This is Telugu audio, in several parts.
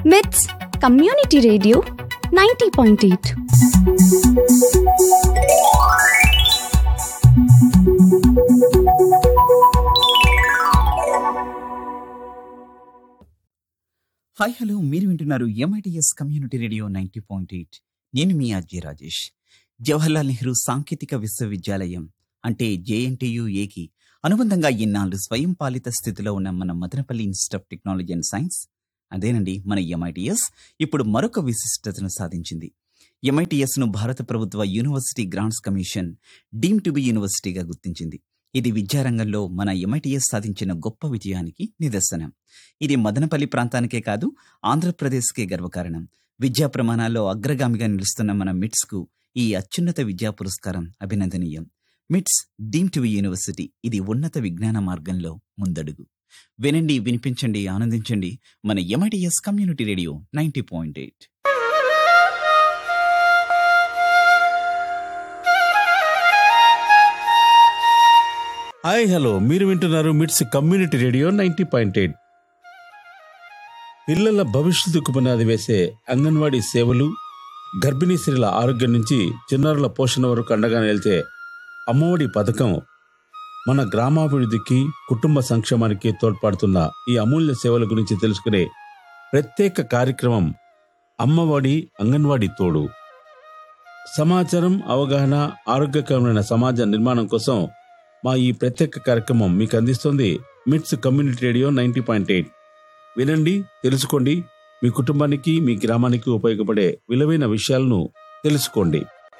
With community radio ninety point eight hi hello మీరు వింటున్నారు MITS community radio ninety point eight నేను మీ అజయ్ రాజేష్ జవహర్లాల్ నెహ్రూ సాంకేతిక విశ్వవిద్యాలయం అంటే జేఎన్టీయు ఏకి అనుబంధంగా ఇన్నాళ్ళు స్వయం పాలిత స్థితిలో ఉన్న మన Madanapalle institute of technology and science అదేనండి మన ఎంఐటిఎస్ ఇప్పుడు మరొక విశిష్టతను సాధించింది ఎంఐటిఎస్ ను భారత ప్రభుత్వ university grants commission deem to be యూనివర్సిటీగా గుర్తించింది ఇది విద్యారంగంలో మన ఎంఐటిఎస్ సాధించిన గొప్ప విజయానికి నిదర్శనం ఇది మదనపల్లి ప్రాంతానికే కాదు ఆంధ్రప్రదేశ్కే గర్వకారణం విద్యా ప్రమాణాల్లో అగ్రగామిగా నిలుస్తున్న మన మిట్స్ కు ఈ అత్యున్నత విద్యా పురస్కారం అభినందనీయం మిట్స్ డీమ్ టు యూనివర్సిటీ ఇది ఉన్నత విజ్ఞాన మార్గంలో ముందడుగు వినండి వినిపించండి ఆనందించండి మన MITS community radio ninety point eight hi hello మీరు వింటున్నారు MITS community radio ninety point eight పిల్లల భవిష్యత్తుకు పునాది వేసే అంగన్వాడీ సేవలు గర్భిణీ స్త్రీల ఆరోగ్యం నుంచి చిన్నారుల పోషణ వరకు అండగా నిలిచే అమ్మఒడి పథకం మన గ్రామాభివృద్ధికి కుటుంబ సంక్షేమానికి తోడ్పడుతున్న ఈ అమూల్య సేవల గురించి తెలుసుకునే ప్రత్యేక కార్యక్రమం అమ్మఒడి అంగన్వాడీ తోడు సమాచారం అవగాహన ఆరోగ్యకరమైన సమాజ నిర్మాణం కోసం మా ఈ ప్రత్యేక కార్యక్రమం మీకు అందిస్తుంది MITS community radio ninety point eight వినండి తెలుసుకోండి మీ కుటుంబానికి మీ గ్రామానికి ఉపయోగపడే విలువైన విషయాలను తెలుసుకోండి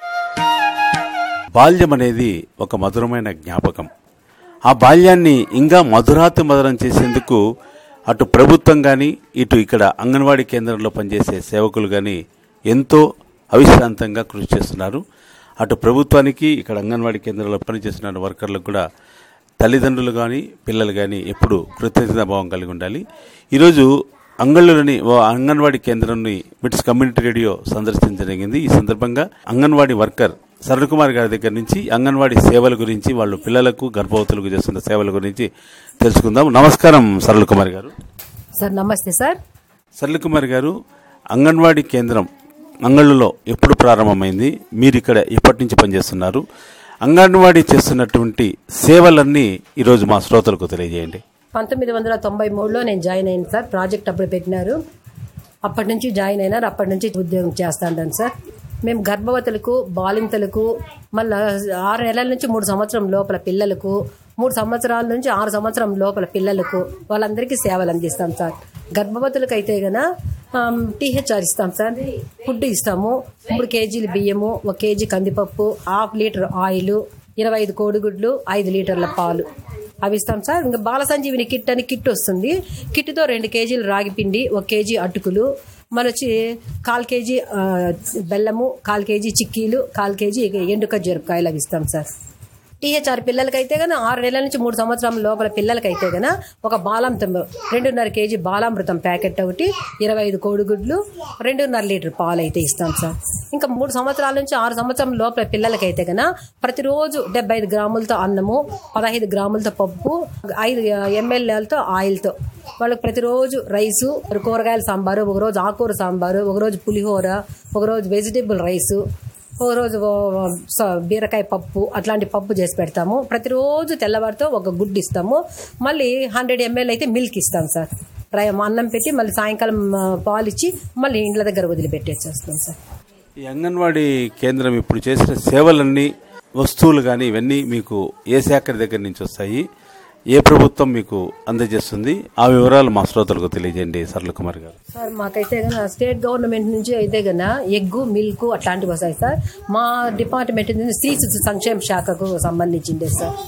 బాల్యం అనేది ఒక మధురమైన జ్ఞాపకం ఆ బాల్యాన్ని ఇంకా మధురాతి మధురం చేసేందుకు అటు ప్రభుత్వం కానీ ఇటు ఇక్కడ అంగన్వాడీ కేంద్రంలో పనిచేసే సేవకులు కానీ ఎంతో అవిశ్రాంతంగా కృషి చేస్తున్నారు అటు ప్రభుత్వానికి ఇక్కడ అంగన్వాడీ కేంద్రంలో పనిచేస్తున్న వర్కర్లకు కూడా తల్లిదండ్రులు కానీ పిల్లలు కానీ ఎప్పుడు కృతజ్ఞతా భావం కలిగి ఉండాలి ఈరోజు అంగళ్ళలోని ఓ అంగన్వాడీ కేంద్రాన్ని మిట్స్ కమ్యూనిటీ రేడియో సందర్శించడం జరిగింది ఈ సందర్భంగా అంగన్వాడీ వర్కర్ సరళ్ కుమార్ గారి దగ్గర నుంచి అంగన్వాడీ సేవల గురించి వాళ్ళు పిల్లలకు గర్భవతులకు చేస్తున్న సేవల గురించి తెలుసుకుందాం నమస్కారం సరళ్ కుమార్ గారు సార్ నమస్తే సార్ సరళ్ కుమార్ గారు అంగన్వాడీ కేంద్రం అంగళ్ళలో ఎప్పుడు ప్రారంభమైంది మీరు ఇక్కడ ఎప్పటి నుంచి పనిచేస్తున్నారు అంగన్వాడీ చేస్తున్నటువంటి సేవలన్నీ ఈరోజు మా శ్రోతలకు తెలియజేయండి పంతొమ్మిది వందల తొంభై మూడులో నేను జాయిన్ అయ్యాను సార్ ప్రాజెక్ట్ అప్పుడు పెట్టినారు అప్పటి నుంచి జాయిన్ అయినారు అప్పటి నుంచి ఉద్యోగం చేస్తాను సార్ మేము గర్భవతులకు బాలింతలకు మళ్ళీ ఆరు నెలల నుంచి మూడు సంవత్సరం లోపల పిల్లలకు మూడు సంవత్సరాల నుంచి ఆరు సంవత్సరం లోపల పిల్లలకు వాళ్ళందరికీ సేవలు అందిస్తాం సార్ గర్భవతులకు అయితే గన టీహెచ్ఆర్ ఇస్తాం సార్ ఫుడ్ ఇస్తాము మూడు కేజీలు బియ్యము ఒక కేజీ కందిపప్పు హాఫ్ లీటర్ ఆయిల్ ఇరవై ఐదు కోడిగుడ్లు ఐదు లీటర్ల పాలు అవి ఇస్తాం సార్ ఇంకా బాల సంజీవిని కిట్ అని కిట్ వస్తుంది కిట్తో రెండు కేజీలు రాగి పిండి ఒక కేజీ అటుకులు మన వచ్చి కాల్ కేజీ ఆ, బెల్లము కాల్ కేజీ చిక్కీలు కాల్ కేజీ ఎండు ఖర్జూరకాయలు అవి ఇస్తాం సార్ టీహెచ్ఆర్ పిల్లలకైతే గన ఆరు నెలల నుంచి మూడు సంవత్సరాల లోపల పిల్లలకైతే గన ఒక బాలామృతం రెండున్నర కేజీ బాలామృతం ప్యాకెట్ ఒకటి ఇరవై ఐదు కోడిగుడ్లు రెండున్నర లీటర్ పాలు అయితే ఇస్తాం సార్ ఇంకా మూడు సంవత్సరాల నుంచి ఆరు సంవత్సరం లోపల పిల్లలకైతే గన ప్రతిరోజు డెబ్బై ఐదు గ్రాములతో అన్నము పదహైదు గ్రాములతో పప్పు ఐదు ఎంఎల్ఏలతో ఆయిల్తో వాళ్ళకి ప్రతిరోజు రైసు కూరగాయల సాంబారు ఒకరోజు ఆకుకూర సాంబారు ఒకరోజు పులిహోర ఒకరోజు వెజిటేబుల్ రైసు ఓ రోజు ఓ స- బీరకాయ పప్పు అట్లాంటి పప్పు చేసి పెడతాము ప్రతిరోజు తెల్లవారితో ఒక గుడ్డు ఇస్తాము మళ్ళీ హండ్రెడ్ ఎంఎల్ అయితే మిల్క్ ఇస్తాం సార్ రై అన్నం పెట్టి మళ్ళీ సాయంకాలం ఆ, పాలు ఇచ్చి మళ్ళీ ఇండ్ల దగ్గర వదిలిపెట్టేసేస్తాం సార్ ఈ అంగన్వాడీ కేంద్రం ఇప్పుడు చేసిన సేవలన్నీ వస్తువులు కానీ ఇవన్నీ మీకు ఏ శాఖ దగ్గర నుంచి వస్తాయి ఏ ప్రభుత్వం మీకు అందజేస్తుంది ఆ వివరాలు మా శ్రోతలకు తెలియజేయండి సరళ కుమార్ గారు సార్ మాకైతే గన స్టేట్ గవర్నమెంట్ నుంచి అయితే గన ఎగ్గు మిల్క్ అట్లాంటివి వస్తాయి సార్ మా డిపార్ట్మెంట్ నుంచి స్త్రీ శిశు సంక్షేమ శాఖకు సంబంధించిందే సార్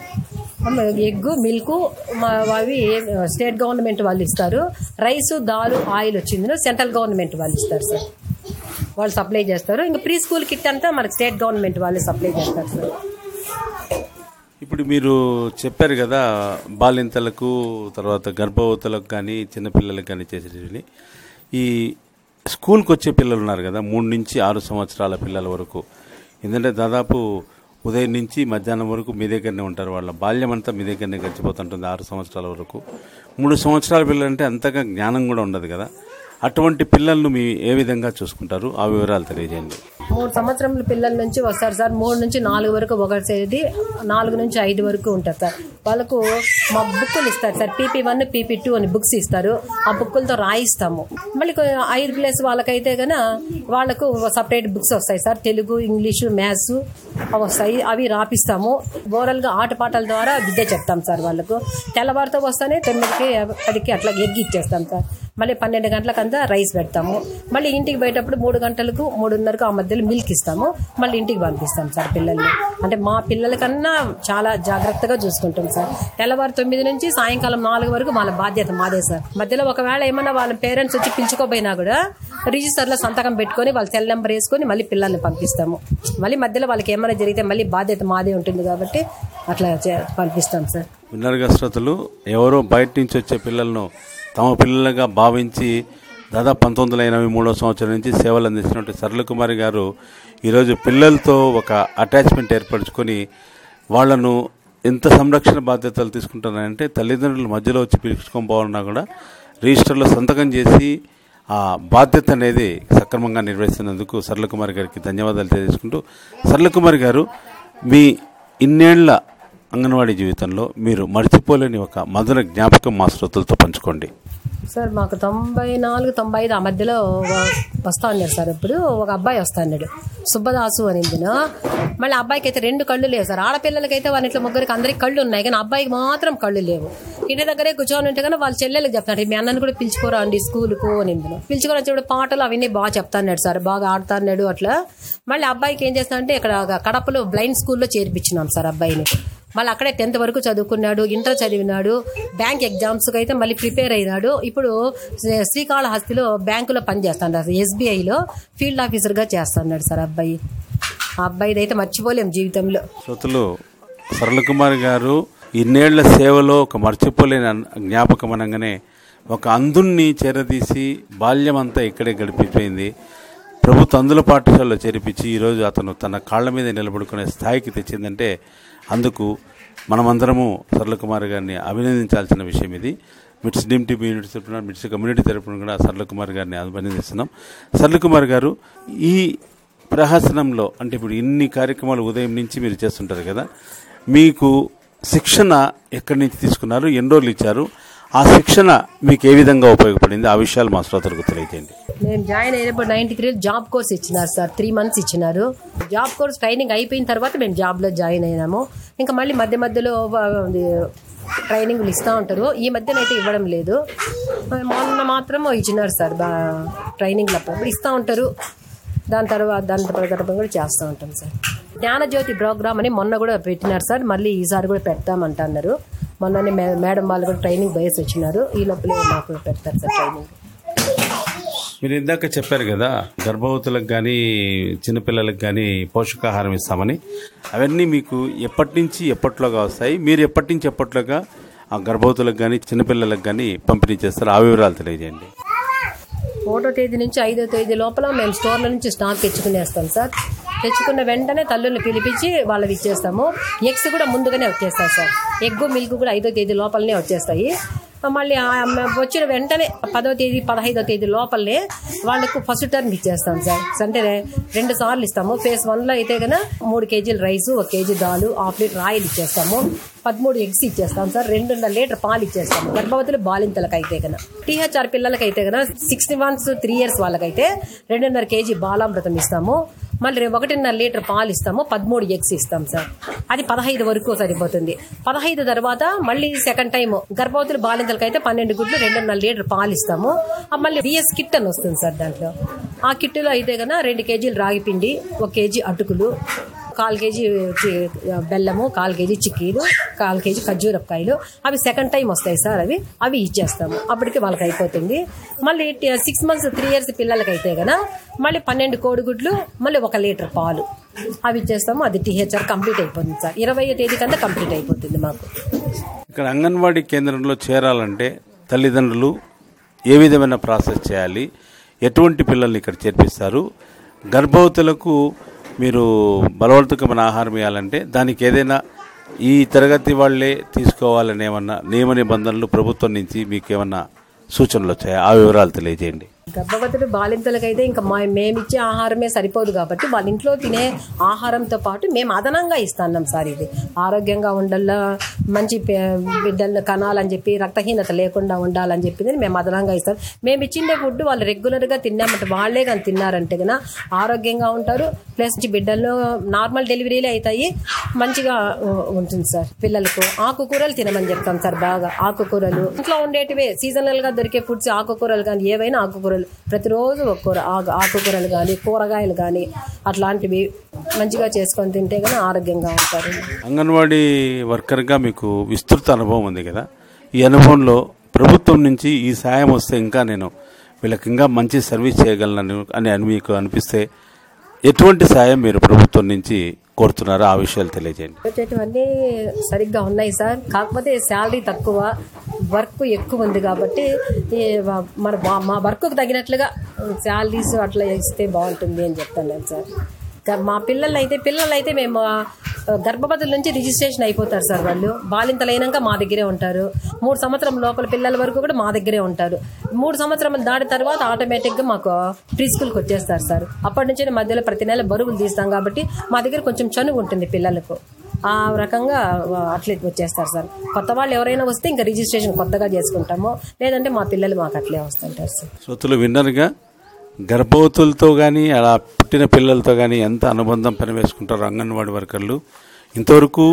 అమ్మ, ఎగ్గు మిల్క్ మా అవి స్టేట్ గవర్నమెంట్ వాళ్ళు ఇస్తారు రైస్ దాలు ఆయిల్ వచ్చింది సెంట్రల్ గవర్నమెంట్ వాళ్ళు ఇస్తారు సార్ వాళ్ళు సప్లై చేస్తారు ఇంకా ప్రీ స్కూల్ కిట్ అంతా మనకి స్టేట్ గవర్నమెంట్ వాళ్ళు సప్లై చేస్తారు సార్ ఇప్పుడు మీరు చెప్పారు కదా బాలింతలకు తర్వాత గర్భవతులకు కానీ చిన్నపిల్లలకు కానీ చేసేటివి ఈ స్కూల్కి వచ్చే పిల్లలు ఉన్నారు కదా మూడు నుంచి ఆరు సంవత్సరాల పిల్లల వరకు ఎందుకంటే దాదాపు ఉదయం నుంచి మధ్యాహ్నం వరకు మీ దగ్గరనే ఉంటారు వాళ్ళ బాల్యం అంతా మీ దగ్గరనే గడిచిపోతుంటుంది ఆరు సంవత్సరాల వరకు మూడు సంవత్సరాల పిల్లలంటే అంతగా జ్ఞానం కూడా ఉండదు కదా అటువంటి పిల్లలను మీ ఏ విధంగా చూసుకుంటారు ఆ వివరాలు తెలియజేయండి మూడు సంవత్సరముల పిల్లల నుంచి వస్తారు సార్ మూడు నుంచి నాలుగు వరకు ఒకటి నాలుగు నుంచి ఐదు వరకు ఉంటారు సార్ వాళ్ళకు మా బుక్కులు ఇస్తారు sir PP one PP two అని బుక్స్ ఇస్తారు ఆ బుక్కులతో రాయిస్తాము మళ్ళీ కొ- ఐదు ప్లేస్ వాళ్ళకైతే గన వాళ్ళకు సపరేట్ బుక్స్ వస్తాయి సార్ తెలుగు ఇంగ్లీషు మ్యాథ్స్ అవి వస్తాయి అవి రాపిస్తాము ఓరల్ గా ఆటపాటల ద్వారా విద్య చెప్తాం సార్ వాళ్ళకు తెల్లవారితో వస్తానే తొమ్మిదికి పదికి అట్లా ఎగ్గి ఇచ్చేస్తాం సార్ మళ్ళీ పన్నెండు గంటలకంతా రైస్ పెడతాము మళ్ళీ ఇంటికి పోయేటప్పుడు మూడు గంటలకు మూడున్నరకు ఆ మధ్యలో మిల్క్ ఇస్తాము మళ్ళీ ఇంటికి పంపిస్తాం సార్ పిల్లల్ని అంటే మా పిల్లల కన్నా చాలా జాగ్రత్తగా చూసుకుంటాం సార్ తెల్లవారు తొమ్మిది నుంచి సాయంకాలం నాలుగు వరకు వాళ్ళ బాధ్యత మాదే సార్ మధ్యలో ఒకవేళ ఏమన్నా వాళ్ళ పేరెంట్స్ వచ్చి పిలుచుకోపోయినా కూడా రిజిస్టర్లో సంతకం పెట్టుకొని వాళ్ళ సెల్ నెంబర్ వేసుకొని మళ్ళీ పిల్లల్ని పంపిస్తాము మళ్ళీ మధ్యలో వాళ్ళకి ఏమైనా జరిగితే మళ్ళీ బాధ్యత మాదే ఉంటుంది కాబట్టి అట్లా చే- పంపిస్తాం సార్ విన్నర్గా శ్రోతలు ఎవరో బయట నుంచి వచ్చే పిల్లలను తమ పిల్లలుగా భావించి దాదాపు పంతొమ్మిది వందల ఎనభై మూడో సంవత్సరం నుంచి సేవలు అందిస్తున్నట్టు సరళకుమారి గారు ఈరోజు పిల్లలతో ఒక అటాచ్మెంట్ ఏర్పరచుకొని వాళ్ళను ఎంత సంరక్షణ బాధ్యతలు తీసుకుంటున్నారంటే తల్లిదండ్రుల మధ్యలో వచ్చి పిలుచుకొని పోవాలన్నా కూడా రిజిస్టర్లో సంతకం చేసి ఆ బాధ్యత అనేది సక్రమంగా నిర్వహిస్తున్నందుకు సరళకుమారి గారికి ధన్యవాదాలు తెలియజేసుకుంటూ సరళకుమారి గారు మీ ఇన్నేళ్ల అంగన్వాడీ జీవితంలో మీరు మర్చిపోలేని ఒక మధుర జ్ఞాపకం మా శ్రోతలతో పంచుకోండి సార్ మాకు తొంభై నాలుగు తొంభై ఐదు ఆ మధ్యలో వ- వస్తా ఉన్నారు సార్ ఇప్పుడు ఒక అబ్బాయి వస్తా అన్నాడు సుబ్బదాసు అని మళ్ళీ అబ్బాయికి అయితే రెండు కళ్ళు లేవు సార్ ఆడపిల్లలకైతే వాళ్ళ ఇంట్లో ముగ్గురికి అందరికి కళ్ళు ఉన్నాయి కానీ అబ్బాయికి మాత్రం కళ్ళు లేవు ఇంటి దగ్గరే కూర్చొని ఉంటే కానీ వాళ్ళ చెల్లెలకు చెప్తాడు మీ అన్నని కూడా పిలుచుకోరా అండి స్కూల్కు అని పిలుచుకొని వచ్చేప్పుడు పాటలు అవన్నీ బాగా చెప్తాన్నాడు సార్ బాగా ఆడుతాన్నాడు అట్లా మళ్ళీ అబ్బాయికి ఏం చేస్తా ఇక్కడ కడపలో బ్లైండ్ స్కూల్లో చేర్పించినాం సార్ అబ్బాయిని మళ్ళీ అక్కడే టెన్త్ వరకు చదువుకున్నాడు ఇంటర్ చదివినాడు బ్యాంక్ ఎగ్జామ్స్కి అయితే మళ్ళీ ప్రిపేర్ అయినాడు ఇప్పుడు శ్రీ- శ్రీకాళహస్తిలో బ్యాంకులో పనిచేస్తాడు ఎస్బీఐలో ఫీల్డ్ ఆఫీసర్గా చేస్తున్నాడు సార్ అబ్బాయి ఆ అబ్బాయిది అయితే మర్చిపోలేం జీవితంలో శ్రోతలు సరళకుమారి గారు ఇన్నేళ్ల సేవలో ఒక మర్చిపోలేని అన్- జ్ఞాపకం అనగానే ఒక అందుణ్ణి చేరదీసి బాల్యం అంతా ఇక్కడే గడిపిపోయింది ప్రభుత్వ అందుల పాఠశాలలో చేర్పించి ఈరోజు అతను తన కాళ్ళ మీద నిలబడుకునే స్థాయికి తెచ్చిందంటే అందుకు మనమందరము సరళకుమార్ గారిని అభినందించాల్సిన విషయం ఇది మిట్స్ డీమ్ టీవీ యూనిట్ తరపున మిట్స్ కమ్యూనిటీ తరపున కూడా సరళకుమార్ గారిని అభినందిస్తున్నాం సరళకుమార్ గారు ఈ ప్రహసనంలో అంటే ఇప్పుడు ఇన్ని కార్యక్రమాలు ఉదయం నుంచి మీరు చేస్తుంటారు కదా మీకు శిక్షణ ఎక్కడి నుంచి తీసుకున్నారు ఎన్ని రోజులు ఇచ్చారు ఆ శిక్షణ మీకు ఏ విధంగా ఉపయోగపడింది ఆ విషయాలు మా శ్రోతలకు తెలియజేయండి నేను జాయిన్ అయినప్పుడు నైన్టీ త్రీ జాబ్ కోర్స్ ఇచ్చినారు సార్ త్రీ మంత్స్ ఇచ్చినారు జాబ్ కోర్స్ ట్రైనింగ్ అయిపోయిన తర్వాత మేము జాబ్లో జాయిన్ అయినాము ఇంకా మళ్ళీ మధ్య మధ్యలో ఆ, అది, ట్రైనింగ్లు ఇస్తూ ఉంటారు ఈ మధ్యన అయితే ఇవ్వడం లేదు మొన్న మాత్రం ఇచ్చినారు సార్ బా ట్రైనింగ్లు అప్పుడు ఇస్తూ ఉంటారు దాని తర్వాత దాని ప్రకారం కూడా చేస్తూ ఉంటాం సార్ జ్ఞానజ్యోతి ప్రోగ్రామ్ అని మొన్న కూడా పెట్టినారు సార్ మళ్ళీ ఈసారి కూడా పెడతామంటున్నారు మొన్ననే మే- మేడం వాళ్ళు కూడా ట్రైనింగ్ బయస్ వచ్చినారు ఈ లోపలే మాకు పెడతారు సార్ ట్రైనింగ్ మీరు ఇందాక చెప్పారు కదా గర్భవతులకు కానీ చిన్నపిల్లలకు కానీ పోషకాహారం ఇస్తామని అవన్నీ మీకు ఎప్పటి నుంచి ఎప్పట్లోగా వస్తాయి మీరు ఎప్పటి నుంచి ఎప్పట్లోగా ఆ గర్భవతులకు కానీ చిన్నపిల్లలకు కానీ పంపిణీ చేస్తారు ఆ వివరాలు తెలియజేయండి ఒకటో తేదీ నుంచి ఐదో తేదీ లోపల మేము స్టోర్ల నుంచి స్టాక్ తెచ్చుకునేస్తాం సార్ తెచ్చుకున్న వెంటనే తల్లుల్ని పిలిపించి వాళ్ళకి ఇచ్చేస్తాము ఎగ్స్ కూడా ముందుగానే వచ్చేస్తాయి సార్ ఎగ్ మిల్క్ కూడా ఐదో తేదీ లోపలనే వచ్చేస్తాయి మళ్ళీ ఆ మ- వచ్చిన వెంటనే పదో తేదీ పదహైదో తేదీ లోపలనే వాళ్ళకు ఫస్ట్ టర్మ్ ఇచ్చేస్తాం సార్ అంటే రెండు సార్లు ఇస్తాము ఫేజ్ వన్లో అయితే కనుక మూడు కేజీలు రైస్ ఒక కేజీ దాలు హాఫ్ లీటర్ ఆయిల్ ఇచ్చేస్తాము పదమూడు ఎగ్స్ ఇచ్చేస్తాం సార్ రెండున్నర లీటర్ పాలు ఇచ్చేస్తాము గర్భవతులు బాలింతలకు అయితే కనుక టీహెచ్ఆర్ పిల్లలకి అయితే కనుక సిక్స్టీ మంత్స్ త్రీ ఇయర్స్ వాళ్ళకైతే రెండున్నర కేజీ బాలామృతం ఇస్తాము మళ్ళీ రే- ఒకటిన్నర లీటర్ పాలు ఇస్తాము పదమూడు ఎగ్స్ ఇస్తాం సార్ అది పదహైదు వరకు సరిపోతుంది పదహైదు తర్వాత మళ్ళీ సెకండ్ టైం గర్భవతులు బాలింతలకు అయితే పన్నెండు గుడ్లు రెండున్నర లీటర్ పాలు ఇస్తాము ఆ మళ్ళీ బిఎస్ కిట్ అని వస్తుంది సార్ దాంట్లో ఆ కిట్లో అయితే కనుక రెండు కేజీలు రాగి పిండి ఒక కేజీ అటుకులు కాల్ కేజీ చి- బెల్లము కాల్ కేజీ చిక్కీలు కాల్ కేజీ ఖర్జూరకాయలు అవి సెకండ్ టైం వస్తాయి సార్ అవి అవి ఇచ్చేస్తాము అప్పటికి వాళ్ళకి అయిపోతుంది మళ్ళీ సిక్స్ మంత్స్ త్రీ ఇయర్స్ పిల్లలకైతే గన మళ్ళీ పన్నెండు కోడిగుడ్లు మళ్ళీ ఒక లీటర్ పాలు అవి ఇచ్చేస్తాము అది టీహెచ్ఆర్ కంప్లీట్ అయిపోతుంది సార్ ఇరవై తేదీ కంతా కంప్లీట్ అయిపోతుంది మాకు ఇక్కడ అంగన్వాడీ కేంద్రంలో చేరాలంటే తల్లిదండ్రులు ఏ విధమైన ప్రాసెస్ చేయాలి ఎటువంటి పిల్లల్ని ఇక్కడ చేర్పిస్తారు గర్భవతులకు మీరు బలవర్తకమైన ఆహారం ఇవ్వాలంటే దానికి ఏదైనా ఈ తరగతి వాళ్ళే తీసుకోవాలని ఏమన్నా నియమ నిబంధనలు ప్రభుత్వం నుంచి మీకు ఏమన్నా సూచనలు వచ్చాయా ఆ వివరాలు తెలియజేయండి గర్భవతులు బాలింతలకైతే ఇంకా మా మేమిచ్చే ఆహారమే సరిపోదు కాబట్టి వాళ్ళ ఇంట్లో తినే ఆహారంతో పాటు మేము అదనంగా ఇస్తున్నాం సార్ ఇది ఆరోగ్యంగా ఉండాలా మంచి పే- బిడ్డలను కనాలని చెప్పి రక్తహీనత లేకుండా ఉండాలని చెప్పింది మేము అదనంగా ఇస్తాం మేము ఇచ్చిండే ఫుడ్ వాళ్ళు రెగ్యులర్గా తిన్నామంటే వాళ్ళే కానీ తిన్నారంటే కన్నా ఆరోగ్యంగా ఉంటారు ప్లస్ బిడ్డలు నార్మల్ డెలివరీలే అవుతాయి మంచిగా ఉ- ఉంటుంది సార్ పిల్లలకు ఆకుకూరలు తినమని చెప్తాం సార్ బాగా ఆకుకూరలు ఇంట్లో ఉండేటివే సీజనల్ గా దొరికే ఫుడ్స్ ఆకుకూరలు కానీ ఏవైనా ఆకుకూరలు ప్రతిరోజు ఒక కూర ఆకు- ఆకుకూరలు కానీ కూరగాయలు కానీ అట్లాంటివి మంచిగా చేసుకొని తింటే కానీ ఆరోగ్యంగా ఉంటారు అంగన్వాడీ వర్కర్గా మీకు విస్తృత అనుభవం ఉంది కదా ఈ అనుభవంలో ప్రభుత్వం నుంచి ఈ సాయం వస్తే ఇంకా నేను వీళ్ళకి ఇంకా మంచి సర్వీస్ చేయగలను అని అని మీకు అనిపిస్తే ఎటువంటి సాయం మీరు ప్రభుత్వం నుంచి కోరుతున్నారో ఆ విషయాలు తెలియజేయండి వచ్చేటివన్నీ సరిగ్గా ఉన్నాయి సార్ కాకపోతే శాలరీ తక్కువ వర్క్ ఎక్కువ ఉంది కాబట్టి ఈ వ- మన మా- మా వర్క్కు తగినట్లుగా శాలరీస్ అట్లా ఇస్తే బాగుంటుంది అని చెప్తాను సార్ ఇంకా మా పిల్లలు అయితే పిల్లలు అయితే మేము ఆ, గర్భవతుల నుంచి రిజిస్ట్రేషన్ అయిపోతారు సార్ వాళ్ళు బాలింతలైనాక మా దగ్గరే ఉంటారు మూడు సంవత్సరం లోపల పిల్లల వరకు కూడా మా దగ్గరే ఉంటారు మూడు సంవత్సరం దాటిన తర్వాత ఆటోమేటిక్గా మాకు ప్రీ స్కూల్కి వచ్చేస్తారు సార్ అప్పటి నుంచి మధ్యలో ప్రతి నెల బరువులు తీస్తాం కాబట్టి మా దగ్గర కొంచెం చనువు ఉంటుంది పిల్లలకు ఆ రకంగా అట్లే వచ్చేస్తారు సార్ కొత్త వాళ్ళు ఎవరైనా వస్తే ఇంకా రిజిస్ట్రేషన్ కొత్తగా చేసుకుంటాము లేదంటే మా పిల్లలు మాకు అట్లే వస్తుంటారు సార్ శ్రోతలు విన్నరుగా గర్భవతులతో కానీ అలా పుట్టిన పిల్లలతో కానీ ఎంత అనుబంధం పనివేసుకుంటారో అంగన్వాడీ వర్కర్లు ఇంతవరకు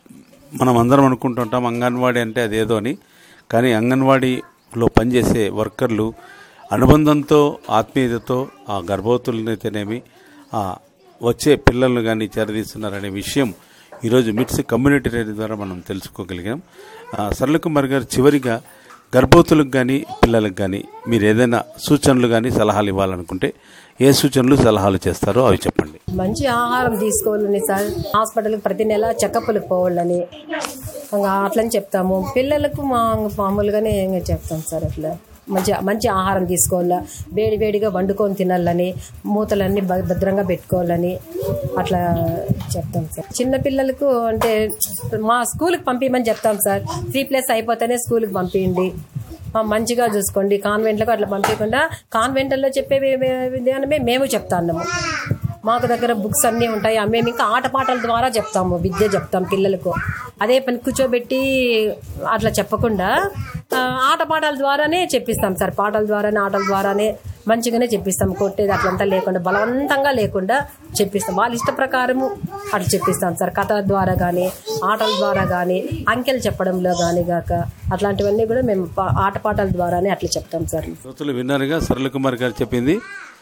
మనం అందరం అనుకుంటుంటాం అంగన్వాడీ అంటే అదేదో అని కానీ అంగన్వాడీలో పనిచేసే వర్కర్లు అనుబంధంతో ఆత్మీయతతో ఆ గర్భవతులనైతేనేమి ఆ వచ్చే పిల్లలను కానీ చేరదీస్తున్నారనే విషయం ఈరోజు మిట్స్ కమ్యూనిటీ రేడియో ద్వారా మనం తెలుసుకోగలిగాం ఆ, సరళ కుమార్ గారు చివరిగా గర్భవతులకు కానీ పిల్లలకు కానీ మీరు ఏదైనా సూచనలు కానీ సలహాలు ఇవ్వాలనుకుంటే ఏ సూచనలు సలహాలు చేస్తారో అవి చెప్పండి మంచి ఆహారం తీసుకోవాలని సార్ హాస్పిటల్కి ప్రతి నెల చెకప్లకు పోవాలని ఇంకా అట్లని చెప్తాము పిల్లలకు మా మామూలుగానే ఇంకా చెప్తాం సార్ అట్లా మంచి మంచి ఆహారం తీసుకోవాలా వేడి వేడిగా వండుకొని తినాలని మూతలన్నీ భ- భద్రంగా పెట్టుకోవాలని అట్లా చెప్తాం సార్ చిన్న పిల్లలకు అంటే మా స్కూల్కి పంపించమని చెప్తాం సార్ త్రీ ప్లస్ అయిపోతేనే స్కూల్కి పంపించండి ఆ, మంచిగా చూసుకోండి కాన్వెంట్లకు అట్లా పంపించకుండా కాన్వెంట్లలో చెప్పే వే- వే- విధానమే మేము చెప్తాము మాకు దగ్గర బుక్స్ అన్నీ ఉంటాయి ఆ మేము ఇంకా ఆటపాటల ద్వారా చెప్తాము విద్య చెప్తాం పిల్లలకు అదే పని కూర్చోబెట్టి అట్లా చెప్పకుండా ఆ, ఆటపాటల ద్వారానే చెప్పిస్తాం సార్ పాటల ద్వారానే ఆటల ద్వారానే మంచిగానే చెప్పిస్తాం కొట్టేది అట్లంతా లేకుండా బలవంతంగా లేకుండా చెప్పిస్తాం వాళ్ళ ఇష్ట ప్రకారము అట్లా చెప్పిస్తాం సార్ కథ ద్వారా కానీ ఆటల ద్వారా కానీ అంకెలు చెప్పడంలో కానీ గాక అట్లాంటివన్నీ కూడా మేము పా- ఆటపాటల ద్వారానే అట్లా చెప్తాం సార్ శ్రోతలు విన్నారుగా సరళ కుమార్ గారు చెప్పింది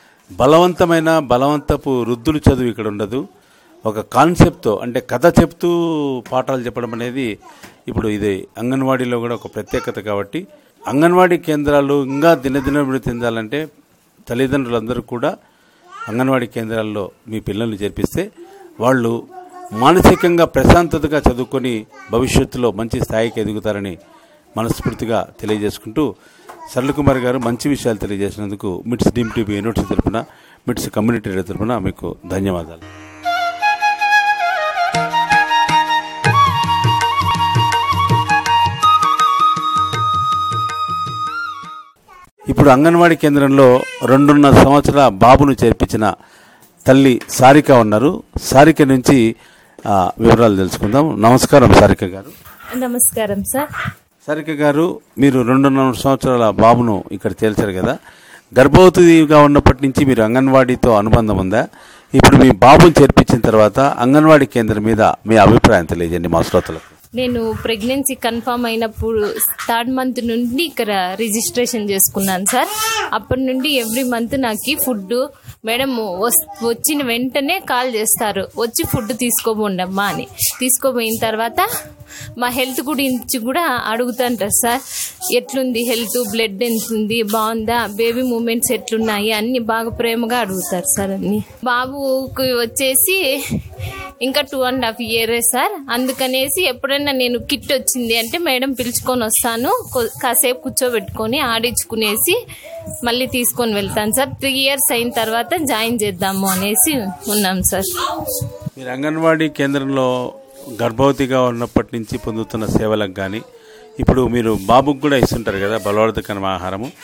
బలవంతమైన బలవంతపు రుద్దులు చదువు ఇక్కడ ఉండదు ఒక కాన్సెప్ట్తో అంటే కథ చెప్తూ పాఠాలు చెప్పడం అనేది ఇప్పుడు ఇది అంగన్వాడీలో కూడా ఒక ప్రత్యేకత కాబట్టి అంగన్వాడీ కేంద్రాలు ఇంకా దినదినాభివృద్ధి చెందాలంటే తల్లిదండ్రులందరూ కూడా అంగన్వాడీ కేంద్రాల్లో మీ పిల్లల్ని చేర్పిస్తే వాళ్ళు మానసికంగా ప్రశాంతతగా చదువుకొని భవిష్యత్తులో మంచి స్థాయికి ఎదుగుతారని మనస్ఫూర్తిగా తెలియజేసుకుంటూ సరళ కుమార్ గారు మంచి విషయాలు తెలియజేసినందుకు మిట్స్ డీమ్ టీవీ యూనివర్సిటీ తరపున మిట్స్ కమ్యూనిటీ రేడియో తరపున మీకు ధన్యవాదాలు ఇప్పుడు అంగన్వాడీ కేంద్రంలో రెండున్నర సంవత్సరాల బాబును చేర్పించిన తల్లి సారిక ఉన్నారు సారిక నుంచి ఆ, వివరాలు తెలుసుకుందాం నమస్కారం సారిక గారు నమస్కారం సార్ సారిక గారు మీరు రెండున్నర సంవత్సరాల బాబును ఇక్కడ తేల్చారు కదా గర్భవతిగా ఉన్నప్పటి నుంచి మీరు అంగన్వాడీతో అనుబంధం ఉందా ఇప్పుడు మీ బాబుని చేర్పించిన తర్వాత అంగన్వాడీ కేంద్రం మీద మీ అభిప్రాయం తెలియజేయండి మా శ్రోతలకు నేను ప్రెగ్నెన్సీ కన్ఫర్మ్ అయినప్పుడు థర్డ్ మంత్ నుండి ఇక్కడ రిజిస్ట్రేషన్ చేసుకున్నాను సార్ అప్పటి నుండి ఎవ్రీ మంత్ నాకు ఫుడ్ మేడం వస్- వచ్చిన వెంటనే కాల్ చేస్తారు వచ్చి ఫుడ్ తీసుకోబోండమ్మా అని తీసుకోపోయిన తర్వాత మా హెల్త్ గురించి కూడా అడుగుతుంటారు సార్ ఎట్లుంది హెల్త్ బ్లడ్ ఎంత ఉంది బాగుందా బేబీ మూమెంట్స్ ఎట్లున్నాయి అన్ని బాగా ప్రేమగా అడుగుతారు సార్ అన్ని బాబుకి వచ్చేసి ఇంకా టూ అండ్ హాఫ్ ఇయరే సార్ అందుకనేసి ఎప్పుడైనా నేను కిట్ వచ్చింది అంటే మేడం పిలుచుకొని వస్తాను కొ- కాసేపు కూర్చోబెట్టుకొని ఆడించుకునేసి మళ్ళీ తీసుకొని వెళ్తాను సార్ త్రీ ఇయర్స్ అయిన తర్వాత జాయిన్ చేద్దాము అనేసి ఉన్నాం సార్ మీరు అంగన్వాడీ కేంద్రంలో గర్భవతిగా ఉన్నప్పటి నుంచి పొందుతున్న సేవలకు కానీ ఇప్పుడు మీరు బాబుకు కూడా ఇస్తుంటారు కదా బలవర్ధకరం ఆహారము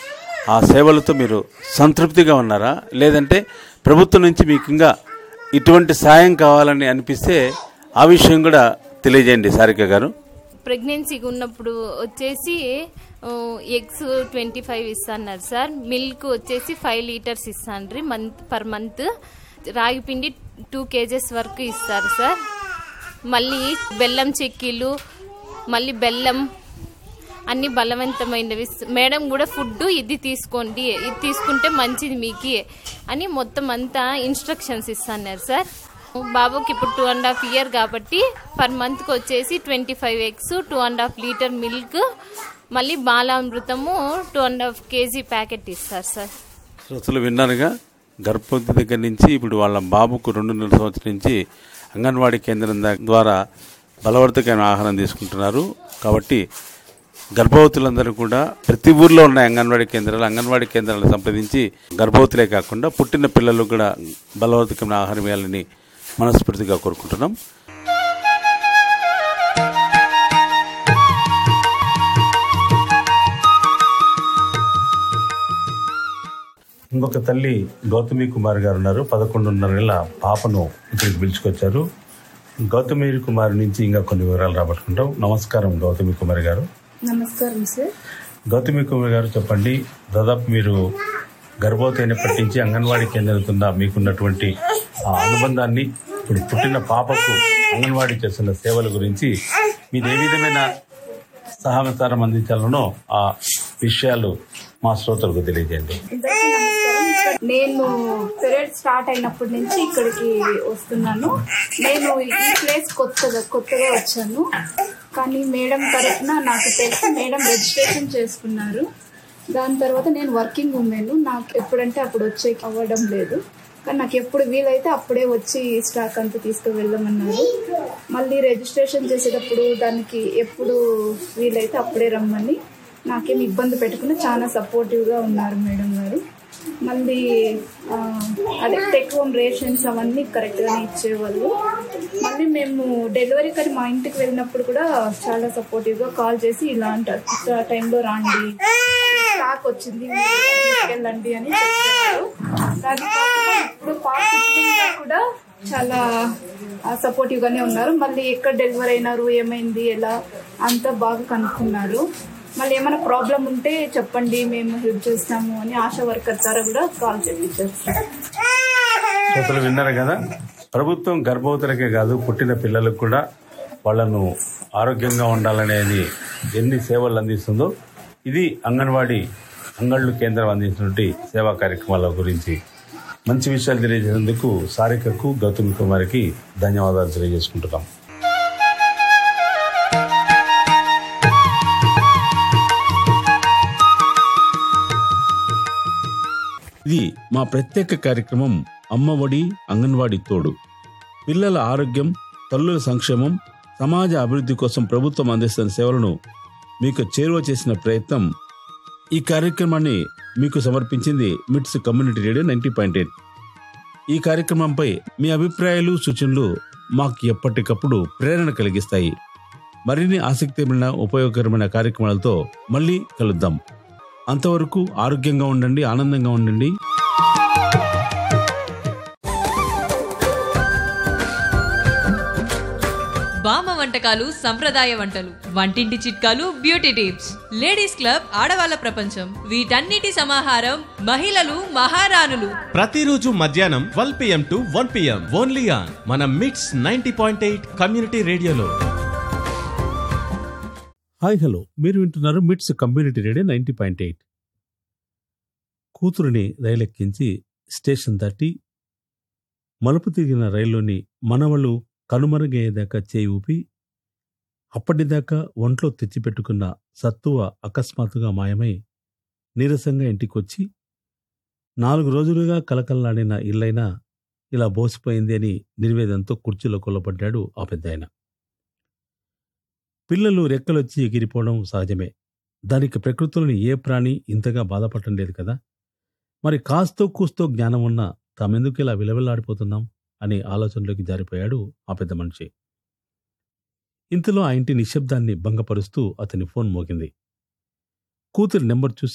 ఆ సేవలతో మీరు సంతృప్తిగా ఉన్నారా లేదంటే ప్రభుత్వం నుంచి మీకు ఇంకా ఇటువంటి సాయం కావాలని అనిపిస్తే ఆ విషయం కూడా తెలియజేయండి సారిక గారు ప్రెగ్నెన్సీగా ఉన్నప్పుడు వచ్చేసి ఎగ్స్ ట్వంటీ ఫైవ్ ఇస్తున్నారు సార్ మిల్క్ వచ్చేసి ఫైవ్ లీటర్స్ ఇస్తాండ్రి మంత్ పర్ మంత్ రాగి పిండి టూ కేజెస్ వరకు ఇస్తారు సార్ మళ్ళీ బెల్లం చెక్కీలు మళ్ళీ బెల్లం అన్ని బలవంతమైనవి మేడం కూడా ఫుడ్ ఇది తీసుకోండి ఇది తీసుకుంటే మంచిది మీకు అని మొత్తం అంతా ఇన్స్ట్రక్షన్స్ ఇస్తున్నారు సార్ బాబుకి ఇప్పుడు టూ అండ్ హాఫ్ ఇయర్ కాబట్టి పర్ మంత్కి వచ్చేసి twenty five eggs two and half litre milk మళ్ళీ బాలామృతము two and half KG packet ఇస్తారు సార్ శ్రోతలు విన్నారుగా గర్భవతి దగ్గర నుంచి ఇప్పుడు వాళ్ళ బాబుకు రెండున్నర సంవత్సరం నుంచి అంగన్వాడీ కేంద్రం దా- ద్వారా బలవర్ధకమైన ఆహారం తీసుకుంటున్నారు కాబట్టి గర్భవతులందరూ కూడా ప్రతి ఊర్లో ఉన్న అంగన్వాడీ కేంద్రాలు అంగన్వాడీ కేంద్రాలను సంప్రదించి గర్భవతులే కాకుండా పుట్టిన పిల్లలకు కూడా బలవర్ధకమైన ఆహారం ఇవ్వాలని మనస్ఫూర్తిగా కోరుకుంటున్నాం ఇంకొక తల్లి గౌతమి కుమార్ గారు ఉన్నారు పదకొండున్నర నెలల పాపను ఇక్కడికి పిలుచుకొచ్చారు గౌతమి కుమార్ నుంచి ఇంకా కొన్ని వివరాలు రాబట్టుకుంటాం నమస్కారం గౌతమి కుమార్ గారు నమస్కారం సార్ గౌతమి కుమార్ గారు చెప్పండి దాదాపు మీరు గర్భవతి అయినప్పటి నుంచి అంగన్వాడీ కేంద్రంతో మీకున్నటువంటి ఆ అనుబంధాన్ని ఇప్పుడు పుట్టిన పాపకు అంగన్వాడీ చేస్తున్న సేవల గురించి మీరు ఏ విధమైన సహకారం అందించాలనో ఆ విషయాలు మా శ్రోతలకు తెలియజేయండి అందరికీ నమస్కారం ఇక్కడ నేను పీరియడ్ స్టార్ట్ అయినప్పటి నుంచి ఇక్కడికి వస్తున్నాను నేను ఈ ప్లేస్ కొత్తగా కొత్తగా వచ్చాను కానీ మేడం తరఫున నాకు తెలిసి మేడం రిజిస్ట్రేషన్ చేసుకున్నారు దాని తర్వాత నేను వర్కింగ్ ఉమెన్ నాకు ఎప్పుడంటే అప్పుడు వచ్చే అవ్వడం లేదు కానీ నాకు ఎప్పుడు వీలైతే అప్పుడే వచ్చి స్టాక్ అంతా తీసుకు వెళ్ళమన్నారు మళ్ళీ రిజిస్ట్రేషన్ చేసేటప్పుడు దానికి ఎప్పుడు వీలైతే అప్పుడే రమ్మని నాకేం ఇబ్బంది పెట్టకుండా చాలా సపోర్టివ్గా ఉన్నారు మేడం గారు మళ్ళీ ఆ, అదే టెక్ హోమ్ రేషన్స్ అవన్నీ కరెక్ట్గానే ఇచ్చేవాళ్ళు మళ్ళీ మేము డెలివరీ కానీ మా ఇంటికి వెళ్ళినప్పుడు కూడా చాలా సపోర్టివ్గా కాల్ చేసి ఇలా అంటారు "ఇట్లా టైంలో రాండి స్టాక్ వచ్చింది మీరు తీసుకెళ్ళండి అని చెప్పేవారు అది కాకుండా ఇప్పుడు పాప పుట్టినాక కూడా చాలా సపోర్టివ్ గానే ఉన్నారు మళ్ళీ ఎక్కడ డెలివరీ అయినారు ఏమైంది ఎలా అంతా బాగా కనుక్కున్నారు మళ్ళీ ఏమైనా ప్రాబ్లం ఉంటే చెప్పండి మేము హెల్ప్ చేస్తాము అని ఆశా వర్కర్ ద్వారా కూడా కాల్ చేయించారు శ్రోతలు విన్నారు కదా ప్రభుత్వం గర్భవతులకే కాదు పుట్టిన పిల్లలకు కూడా వాళ్ళను ఆరోగ్యంగా ఉండాలనేది ఎన్ని సేవలు అందిస్తుందో ఇది అంగన్వాడీ అంగళ్ళు కేంద్రం అందించినటువంటి సేవా కార్యక్రమాల గురించి మంచి విషయాలు తెలియజేసేందుకు సారికకు గౌతమి కుమార్కి ధన్యవాదాలు తెలియజేసుకుంటున్నాం ఇది మా ప్రత్యేక కార్యక్రమం అమ్మఒడి అంగన్వాడీ తోడు పిల్లల ఆరోగ్యం తల్లుల సంక్షేమం సమాజ అభివృద్ధి కోసం ప్రభుత్వం అందిస్తున్న సేవలను మీకు చేరువ చేసిన ప్రయత్నం ఈ కార్యక్రమాన్ని మీకు సమర్పించింది MITS community radio ninety point eight ఈ కార్యక్రమంపై మీ అభిప్రాయాలు సూచనలు మాకు ఎప్పటికప్పుడు ప్రేరణ కలిగిస్తాయి మరిన్ని ఆసక్తిమైన ఉపయోగకరమైన కార్యక్రమాలతో మళ్ళీ కలుద్దాం అంతవరకు ఆరోగ్యంగా ఉండండి ఆనందంగా ఉండండి బామ్మ వంటకాలు సంప్రదాయ వంటలు వంటింటి చిట్కాలు బ్యూటీ టిప్స్ లేడీస్ క్లబ్ ఆడవాళ్ళ ప్రపంచం వీటన్నిటి సమాహారం మహిళలు మహారాణులు ప్రతిరోజు మధ్యాహ్నం twelve PM to one PM only on మన MITS ninety point eight community రేడియోలో హాయ్ హలో మీరు వింటున్నారు MITS community radio ninety point eight కూతురుని రైలెక్కించి స్టేషన్ దాటి మలుపు తిరిగిన రైల్లోని మనవళ్ళు కనుమరుగయ్యేదాకా చేయి ఊపి అప్పటిదాకా ఒంట్లో తెచ్చిపెట్టుకున్న సత్తువ అకస్మాత్తుగా మాయమై నీరసంగా ఇంటికొచ్చి నాలుగు రోజులుగా కలకల్లాడిన ఇల్లైనా ఇలా బోసిపోయింది అని నిర్వేదంతో కుర్చీలో కొల్లబడ్డాడు ఆ పెద్దాయన పిల్లలు రెక్కలొచ్చి ఎగిరిపోవడం సహజమే దానికి ప్రకృతిలోని ఏ ప్రాణి ఇంతగా బాధపడటం లేదు కదా మరి కాస్తో కూస్తో జ్ఞానం ఉన్నా తామెందుకు ఇలా విలవిల్లాడిపోతున్నాం అనే ఆలోచనలోకి జారిపోయాడు ఆ పెద్ద మనిషి ఇంతలో ఆ ఇంటి నిశ్శబ్దాన్ని భంగపరుస్తూ అతని ఫోన్ మోగింది కూతురి నెంబర్ చూసి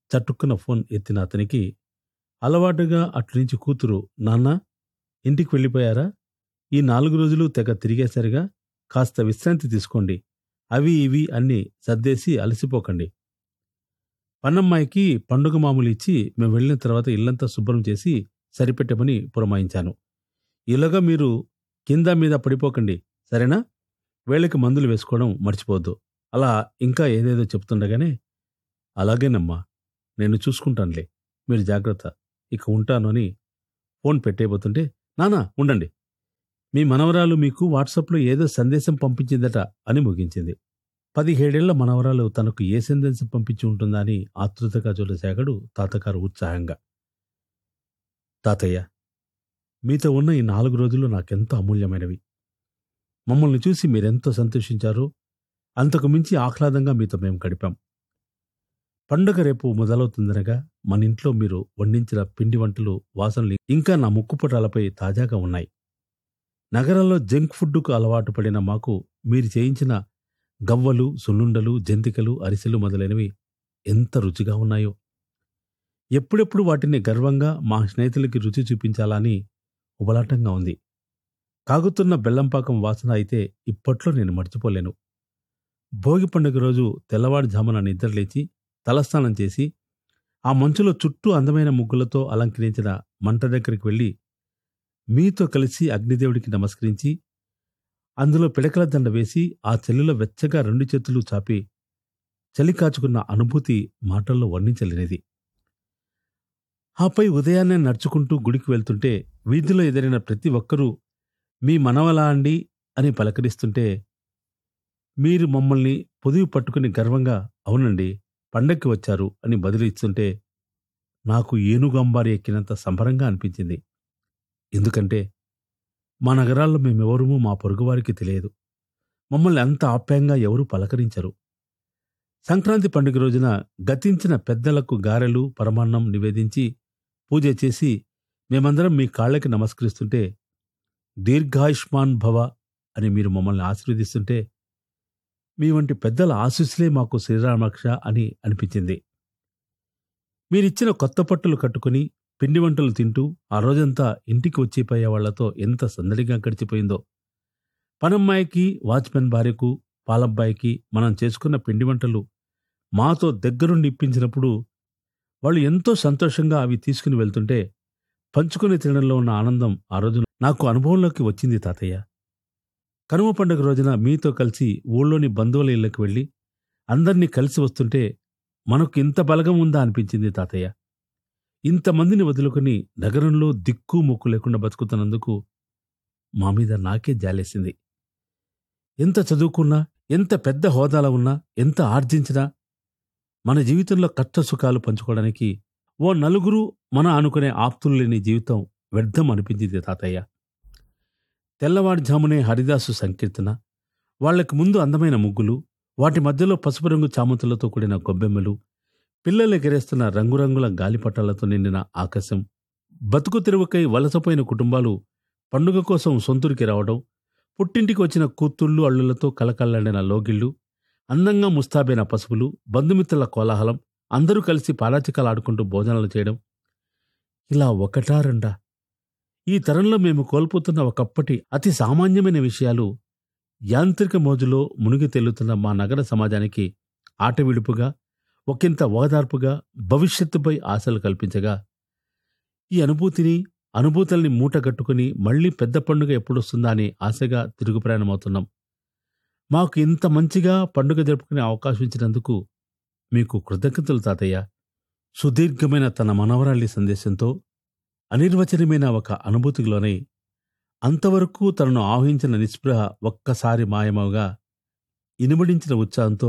చటుక్కున ఫోన్ ఎత్తిన అతనికి అలవాటుగా అట్నుంచి కూతురు నాన్న ఇంటికి వెళ్ళిపోయారా ఈ నాలుగు రోజులు తెగ తిరిగేసరిగా కాస్త విశ్రాంతి తీసుకోండి అవి ఇవి అన్నీ సర్దేసి అలసిపోకండి పన్నమ్మాయికి పండుగ మామూలు ఇచ్చి మేము వెళ్ళిన తర్వాత ఇల్లంతా శుభ్రం చేసి సరిపెట్టమని పురమాయించాను ఇలాగా మీరు కింద మీద పడిపోకండి సరేనా వేళకి మందులు వేసుకోవడం మర్చిపోవద్దు అలా ఇంకా ఏదేదో చెప్తుండగానే అలాగేనమ్మా నేను చూసుకుంటానులే మీరు జాగ్రత్త ఇక ఉంటాను అని ఫోన్ పెట్టేయబోతుంటే నానా ఉండండి మీ మనవరాలు మీకు వాట్సాప్లో ఏదో సందేశం పంపించిందట అని ముగించింది పదిహేడేళ్ల మనవరాలు తనకు ఏ సందేశం పంపించి ఉంటుందా అని ఆతృతగా చూడసాగాడు తాతగారు ఉత్సాహంగా తాతయ్య మీతో ఉన్న ఈ నాలుగు రోజులు నాకెంతో అమూల్యమైనవి మమ్మల్ని చూసి మీరెంతో సంతోషించారో అంతకు మించి ఆహ్లాదంగా మీతో మేము గడిపాం పండుగ రేపు మొదలవుతుందనగా మన ఇంట్లో మీరు వండించిన పిండి వంటలు వాసనలు ఇంకా నా ముక్కుపుటాలపై తాజాగా ఉన్నాయి నగరంలో జంక్ ఫుడ్కు అలవాటు పడిన మాకు మీరు చేయించిన గవ్వలు సున్నుండలు జంతికలు అరిసెలు మొదలైనవి ఎంత రుచిగా ఉన్నాయో ఎప్పుడెప్పుడు వాటిని గర్వంగా మా స్నేహితులకి రుచి చూపించాలని ఉబలాటంగా ఉంది కాగుతున్న బెల్లంపాకం వాసన అయితే ఇప్పట్లో నేను మర్చిపోలేను భోగి పండుగ రోజు తెల్లవారుజామున నిద్రలేచి తలస్నానం చేసి ఆ మంచులో చుట్టూ అందమైన ముగ్గులతో అలంకరించిన మంట దగ్గరికి వెళ్ళి మీతో కలిసి అగ్నిదేవుడికి నమస్కరించి అందులో పిడకల దండ వేసి ఆ చెల్లులో వెచ్చగా రెండు చేతులు చాపి చలి కాచుకున్న అనుభూతి మాటల్లో వర్ణించలేనిది ఆపై ఉదయాన్నే నడుచుకుంటూ గుడికి వెళ్తుంటే వీధిలో ఎదిరిన ప్రతి ఒక్కరూ మీ మనవలా అండి అని పలకరిస్తుంటే మీరు మమ్మల్ని పొదివి పట్టుకుని గర్వంగా అవునండి పండక్కి వచ్చారు అని బదులు ఇస్తుంటే నాకు ఏనుగంబారి ఎక్కినంత సంబరంగా అనిపించింది ఎందుకంటే మా నగరాల్లో మేమెవరూ మా పొరుగువారికి తెలియదు మమ్మల్ని అంత ఆప్యాయంగా ఎవరూ పలకరించరు సంక్రాంతి పండుగ రోజున గతించిన పెద్దలకు గారెలు పరమాన్నం నివేదించి పూజ చేసి మేమందరం మీ కాళ్ళకి నమస్కరిస్తుంటే దీర్ఘాయుష్మాన్ భవ అని మీరు మమ్మల్ని ఆశీర్వదిస్తుంటే మీ వంటి పెద్దల ఆశీస్సులే మాకు శ్రీరామరక్ష అని అనిపించింది మీరిచ్చిన కొత్త పట్టులు కట్టుకుని పిండి వంటలు తింటూ ఆ రోజంతా ఇంటికి వచ్చిపోయే వాళ్లతో ఎంత సందడిగా గడిచిపోయిందో పనమ్మాయికి వాచ్మెన్ భార్యకు పాలబ్బాయికి మనం చేసుకున్న పిండి వంటలు మాతో దగ్గరుండి ఇప్పించినప్పుడు వాళ్ళు ఎంతో సంతోషంగా అవి తీసుకుని వెళ్తుంటే పంచుకుని తినడంలో ఉన్న ఆనందం ఆ రోజు నాకు అనుభవంలోకి వచ్చింది తాతయ్య కనుమ పండుగ రోజున మీతో కలిసి ఊళ్ళోని బంధువుల ఇళ్ళకి వెళ్ళి అందర్నీ కలిసి వస్తుంటే మనకు ఇంత బలగం ఉందా అనిపించింది తాతయ్య ఇంతమందిని వదులుకుని నగరంలో దిక్కు మొక్కు లేకుండా బతుకుతున్నందుకు మా మీద నాకే జాలేసింది ఎంత చదువుకున్నా ఎంత పెద్ద హోదాలో ఉన్నా ఎంత ఆర్జించినా మన జీవితంలో కష్ట సుఖాలు పంచుకోవడానికి ఓ నలుగురు మన అనుకునే ఆప్తులు లేని జీవితం వ్యర్థం అనిపించింది తాతయ్య తెల్లవారుజామునే హరిదాసు సంకీర్తన వాళ్లకు ముందు అందమైన ముగ్గులు వాటి మధ్యలో పసుపు రంగు చామంతులతో కూడిన గొబ్బెమ్మలు పిల్లలు ఎగరేస్తున్న రంగురంగుల గాలిపటాలతో నిండిన ఆకాశం బతుకు తెరువుకై వలసపోయిన కుటుంబాలు పండుగ కోసం సొంతూరికి రావడం పుట్టింటికి వచ్చిన కూతుళ్ళు అల్లులతో కలకల్లాడిన లోగిళ్ళు అందంగా ముస్తాబైన పసుపులు బంధుమిత్రుల కోలాహలం అందరూ కలిసి పాలాచికాలు ఆడుకుంటూ భోజనాలు చేయడం ఇలా ఒకటా రెండా ఈ తరంలో మేము కోల్పోతున్న ఒకప్పటి అతి సామాన్యమైన విషయాలు యాంత్రిక మోజులో మునిగి తేలుతున్న మా నగర సమాజానికి ఆట విడుపుగా ఒకంత ఓదార్పుగా భవిష్యత్తుపై ఆశలు కల్పించగా ఈ అనుభూతిని అనుభూతుల్ని మూటగట్టుకుని మళ్లీ పెద్ద పండుగ ఎప్పుడొస్తుందా అని ఆశగా తిరుగు ప్రయాణమవుతున్నాం మాకు ఇంత మంచిగా పండుగ జరుపుకునే అవకాశం ఇచ్చినందుకు మీకు కృతజ్ఞతలు తాతయ్య సుదీర్ఘమైన తన మనవరాలి సందేశంతో అనిర్వచనమైన ఒక అనుభూతికి లోనై అంతవరకు తనను ఆవహించిన నిస్పృహ ఒక్కసారి మాయమవుగా ఇనుమడించిన ఉత్సాహంతో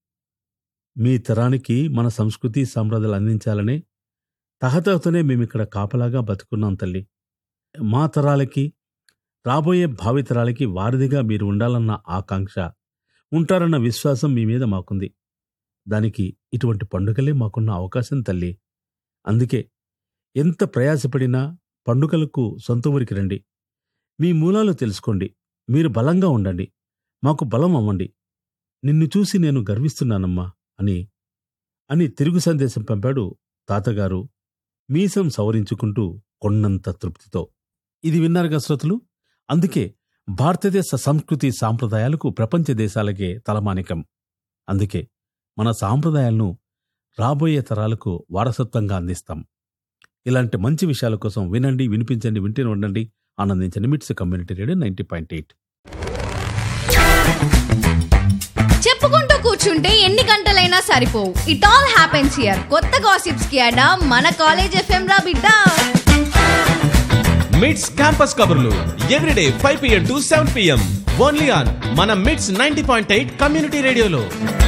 మీ తరానికి మన సంస్కృతి సంప్రదాయాలు అందించాలనే తహతహతోనే మేమిక్కడ కాపలాగా బతుకున్నాం తల్లి మా తరాలకి రాబోయే భావితరాలకి వారధిగా మీరు ఉండాలన్న ఆకాంక్ష ఉంటారన్న విశ్వాసం మీ మీద మాకుంది దానికి ఇటువంటి పండుగలే మాకున్న అవకాశం తల్లి అందుకే ఎంత ప్రయాసపడినా పండుగలకు సొంత ఊరికి రండి మీ మూలాలు తెలుసుకోండి మీరు బలంగా ఉండండి మాకు బలం అవ్వండి నిన్ను చూసి నేను గర్విస్తున్నానమ్మా అని అని తిరుగు సందేశం పంపాడు తాతగారు మీసం సవరించుకుంటూ కొన్నంత తృప్తితో ఇది విన్నారుగా శ్రోతలు అందుకే భారతదేశ సంస్కృతి సాంప్రదాయాలకు ప్రపంచ దేశాలకే తలమానికం అందుకే మన సాంప్రదాయాలను రాబోయే తరాలకు వారసత్వంగా అందిస్తాం ఇలాంటి మంచి విషయాల కోసం వినండి వినిపించండి వింటూనే ఉండండి ఆనందించండి MITS community radio ninety point eight చెప్పుకుంటూ కూర్చుంటే ఎన్ని గంటలైనా సరిపోవు ఇట్ ఆల్ హ్యాపెన్స్ హియర్ కొత్త గాసిప్స్ కి అడా మన కాలేజ్ ఎఫ్ఎం రా బిడ్డ మిడ్స్ క్యాంపస్ కబుర్లు everyday five PM to seven PM only on మన MITS ninety point eight community రేడియోలో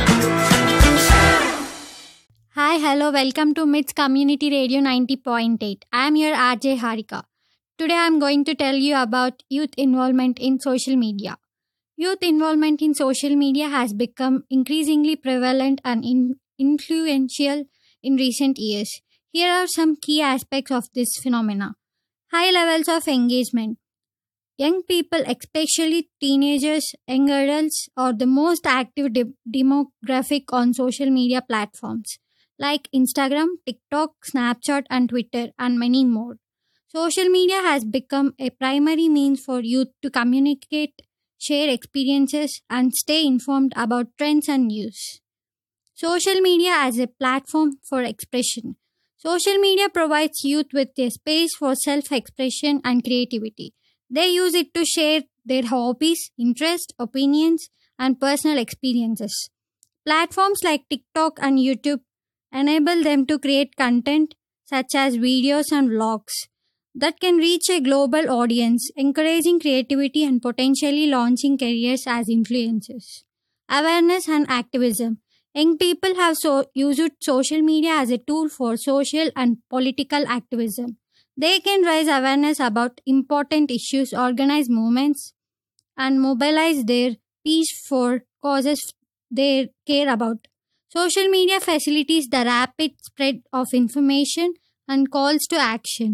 Hi, hello, welcome to MITS Community Radio 90.8. I am your RJ Harika. Today I am going to tell you about youth involvement in social media. Youth involvement in social media has become increasingly prevalent and in- influential in recent years. Here are some key aspects of this phenomena. High levels of engagement. Young people, especially teenagers, young adults, are the most active de- demographic on social media platforms like Instagram, TikTok, Snapchat, and Twitter, and many more. Social media has become a primary means for youth to communicate, share experiences, and stay informed about trends and news. Social media as a platform for expression. Social media provides youth with a space for self expression and creativity. They use it to share their hobbies, interests, opinions, and personal experiences. Platforms like TikTok and YouTube enable them to create content such as videos and vlogs that can reach a global audience, encouraging creativity and potentially launching careers as influencers. Awareness and activism. Young people have so used social media as a tool for social and political activism. They can raise awareness about important issues, organize movements, and mobilize their peace for causes they care about. Social media facilitates the rapid spread of information and calls to action.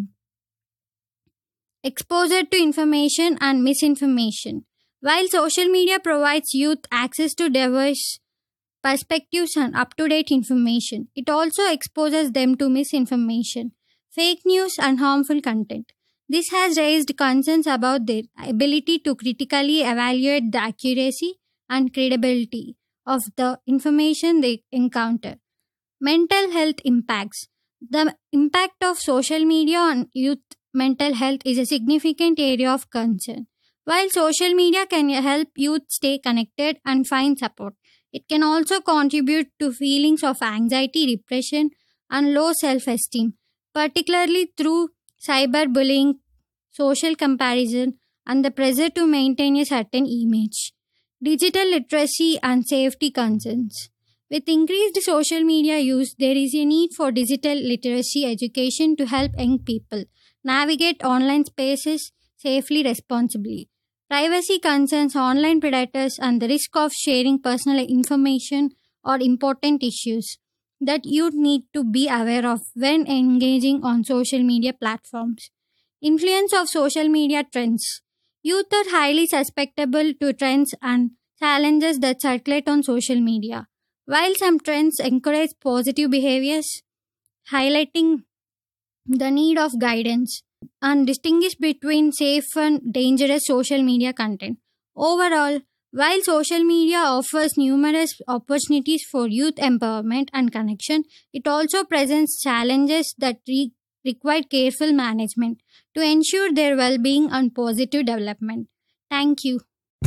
Exposure to information and misinformation. While social media provides youth access to diverse perspectives and up to date information, it also exposes them to misinformation, fake news, and harmful content. This has raised concerns about their ability to critically evaluate the accuracy and credibility of the information they encounter. Mental health impacts. The impact of social media on youth mental health is a significant area of concern. While social media can help youth stay connected and find support, it can also contribute to feelings of anxiety, depression, and low self esteem, particularly through cyberbullying, social comparison, and the pressure to maintain a certain image. Digital literacy and safety concerns. With increased social media use, there is a need for digital literacy education to help young people navigate online spaces safely responsibly. Privacy concerns, online predators, and the risk of sharing personal information are important issues that youth need to be aware of when engaging on social media platforms. Influence of social media trends. Youth are highly susceptible to trends and challenges that circulate on social media. While some trends encourage positive behaviors, highlighting the need of guidance and distinguish between safe and dangerous social media content. Overall, while social media offers numerous opportunities for youth empowerment and connection, it also presents challenges that re- require careful management to ensure their well being and positive development. Thank you.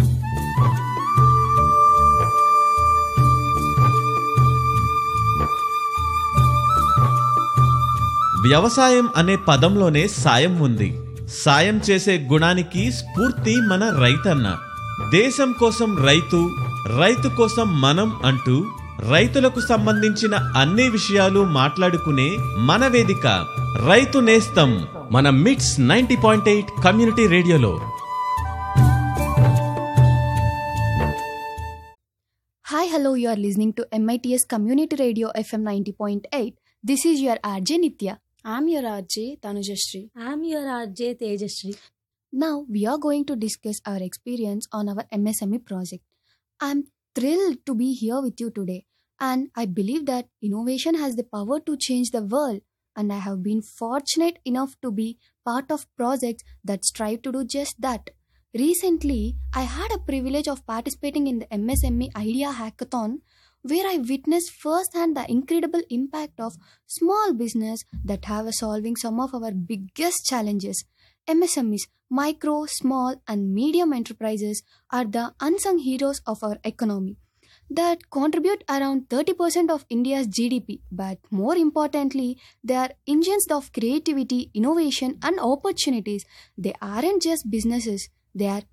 వ్యవసాయం అనే పదంలోనే సాయం ఉంది సాయం చేసే గుణానికి స్ఫూర్తి మన రైతన్న దేశం కోసం రైతు రైతు కోసం మనం అంటూ రైతులకు సంబంధించిన అన్ని విషయాలు మాట్లాడుకునే మన వేదిక రైతు నేస్తం మన MITS ninety point eight community రేడియోలో Hi, hello, you are listening to MITS Community Radio FM 90.8. This is your RJ Nitya. I'm your RJ Tanujashri. I'm your RJ Tejashri. Now, we are going to discuss our experience on our MSME project. I'm thrilled to be here with you today. And I believe that innovation has the power to change the world. And I have been fortunate enough to be part of projects that strive to do just that. Recently, I had a privilege of participating in the MSME Idea Hackathon where I witnessed firsthand the incredible impact of small business that have solving some of our biggest challenges. MSMEs, micro, small, and medium enterprises are the unsung heroes of our economy that contribute around 30% of India's GDP. But more importantly, they are engines of creativity, innovation, and opportunities. They aren't just businesses, they are